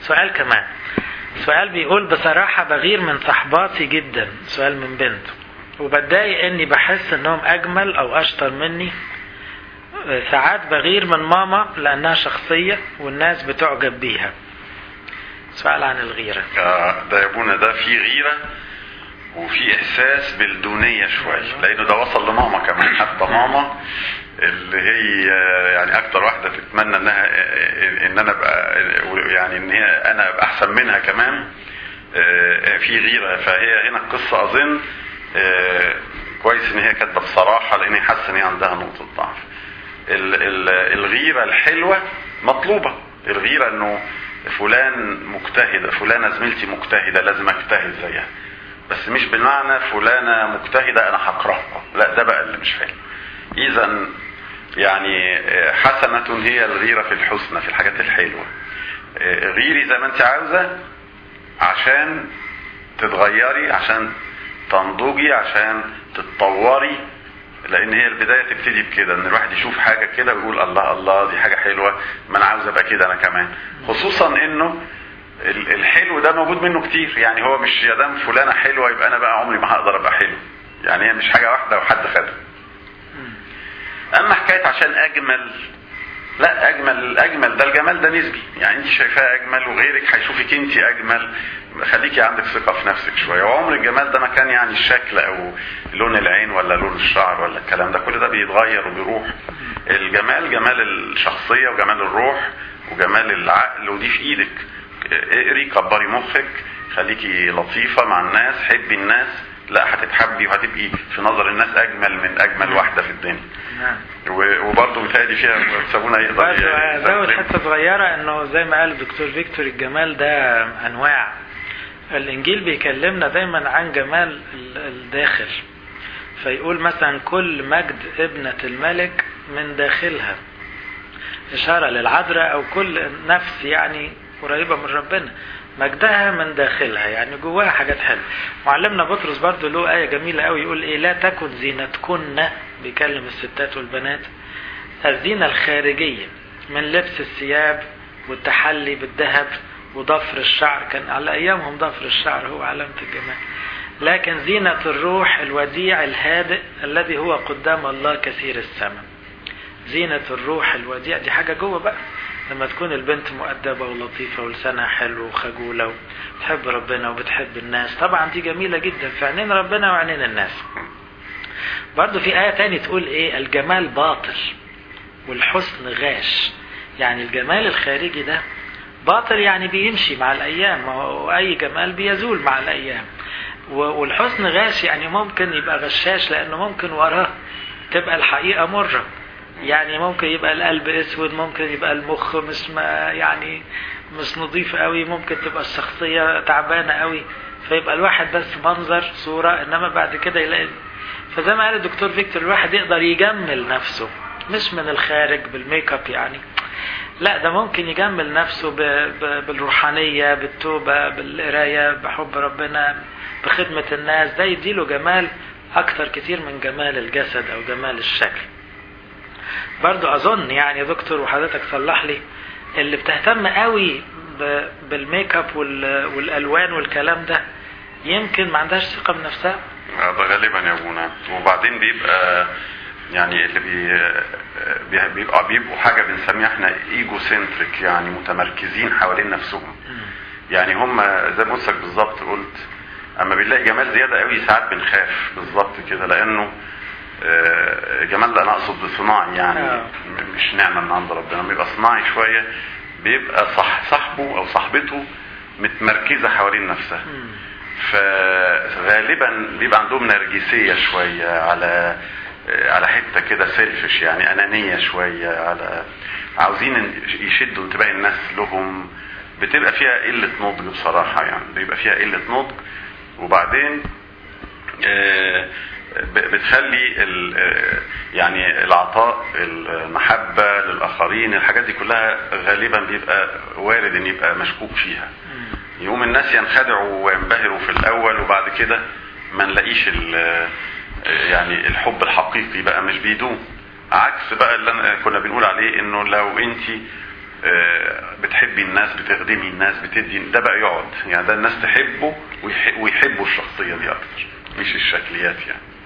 سؤال كمان سؤال بيقول بصراحة بغير من صحباتي جدا سؤال من بنت وبتضايق اني بحس انهم اجمل او اشطر مني ساعات بغير من ماما لانها شخصية والناس بتعجب بيها سؤال عن الغيرة آه، ده يا ابونا ده في غيرة وفي احساس بالدونية شوية لانه ده وصل لماما كمان حتى ماما اللي هي يعني اكتر واحدة تتمنى انها ان انا ابقى يعني ان هي انا ابقى احسن منها كمان آه، في غيرة فهي هنا القصة اظن آه، كويس ان هي كاتبة بصراحة لان هي حاسة ان هي عندها نقطة ضعف ال- ال- الغيرة الحلوة مطلوبة الغيرة انه فلان مجتهدة فلانة زميلتي مجتهدة لازم اجتهد زيها بس مش بمعنى فلانة مجتهدة انا هكرهها لا ده بقى اللي مش حلو اذا يعني آه، حسنة هي الغيرة في الحسنى في الحاجات الحلوة آه، غيري زي ما انت عاوزة عشان تتغيري عشان تنضجي عشان تتطوري لان هي البدايه تبتدي بكده ان الواحد يشوف حاجه كده ويقول الله الله دي حاجه حلوه ما انا عاوز ابقى كده انا كمان خصوصا انه ال- الحلو ده موجود منه كتير يعني هو مش يا دام فلانه حلوه يبقى انا بقى عمري ما هقدر ابقى حلو يعني هي مش حاجه واحده وحد خدها اما حكايه عشان اجمل لا اجمل اجمل ده الجمال ده نسبي يعني انت شايفاه اجمل وغيرك هيشوفك انت اجمل خليكي عندك ثقه في نفسك شويه وعمر الجمال ده ما كان يعني الشكل او لون العين ولا لون الشعر ولا الكلام ده كل ده بيتغير وبيروح الجمال جمال الشخصيه وجمال الروح وجمال العقل ودي في ايدك اقري كبري مخك خليكي لطيفه مع الناس حبي الناس لا هتتحبي وهتبقي في نظر الناس اجمل من اجمل واحده في الدنيا نعم و- وبرضه متهيألي فيها سابونا يقدر برضه ازود يستخدم. حته صغيره انه زي ما قال الدكتور فيكتور الجمال ده انواع الانجيل بيكلمنا دايما عن جمال ال- الداخل فيقول مثلا كل مجد ابنة الملك من داخلها إشارة للعذراء أو كل نفس يعني قريبة من ربنا مجدها من داخلها يعني جواها حاجات حلوة معلمنا بطرس برضو له آية جميلة قوي يقول إيه لا تكن زينتكن بيكلم الستات والبنات الزينة الخارجية من لبس الثياب والتحلي بالذهب وضفر الشعر كان على أيامهم ضفر الشعر هو علامة الجمال لكن زينة الروح الوديع الهادئ الذي هو قدام الله كثير الثمن زينة الروح الوديع دي حاجة جوه بقى لما تكون البنت مؤدبة ولطيفة ولسانها حلو وخجولة وبتحب ربنا وبتحب الناس طبعا دي جميلة جدا في عينين ربنا وعينين الناس برضو في آية تاني تقول إيه الجمال باطل والحسن غاش يعني الجمال الخارجي ده باطل يعني بيمشي مع الأيام وأي جمال بيزول مع الأيام والحسن غاش يعني ممكن يبقى غشاش لأنه ممكن وراه تبقى الحقيقة مرة يعني ممكن يبقى القلب اسود ممكن يبقى المخ مش ما يعني مش نظيف قوي ممكن تبقى الشخصية تعبانة قوي فيبقى الواحد بس منظر صورة انما بعد كده يلاقي فزي ما قال الدكتور فيكتور الواحد يقدر يجمل نفسه مش من الخارج بالميك اب يعني لا ده ممكن يجمل نفسه ب... ب... بالروحانية بالتوبة بالقراية بحب ربنا بخدمة الناس ده يديله جمال أكثر كتير من جمال الجسد أو جمال الشكل برضو أظن يعني يا دكتور وحضرتك صلح لي اللي بتهتم قوي ب... بالميك اب وال... والألوان والكلام ده يمكن ما عندهاش ثقة بنفسها ده غالبا يا ابونا وبعدين بيبقى يعني اللي بي بيبقى بيبقوا حاجه بنسميها احنا ايجو سنتريك يعني متمركزين حوالين نفسهم يعني هم زي ما قلت بالظبط قلت اما بنلاقي جمال زياده قوي ساعات بنخاف بالظبط كده لانه جمال ده انا اقصد صناعي يعني مش نعمه من عند ربنا بيبقى صناعي شويه بيبقى صح صاحبه او صاحبته متمركزه حوالين نفسها فغالبا بيبقى عندهم نرجسيه شويه على على حته كده سيلفش يعني انانيه شويه على عاوزين يشدوا انتباه الناس لهم بتبقى فيها قله نضج بصراحه يعني بيبقى فيها قله نضج وبعدين بتخلي يعني العطاء المحبه للاخرين الحاجات دي كلها غالبا بيبقى وارد ان يبقى مشكوك فيها يقوم الناس ينخدعوا وينبهروا في الاول وبعد كده ما نلاقيش يعني الحب الحقيقي بقى مش بيدوم عكس بقى اللي كنا بنقول عليه انه لو انت آه، بتحبي الناس بتخدمي الناس بتدي ده بقى يقعد يعني ده الناس تحبه ويح- ويحبوا الشخصيه دي اكتر مش الشكليات يعني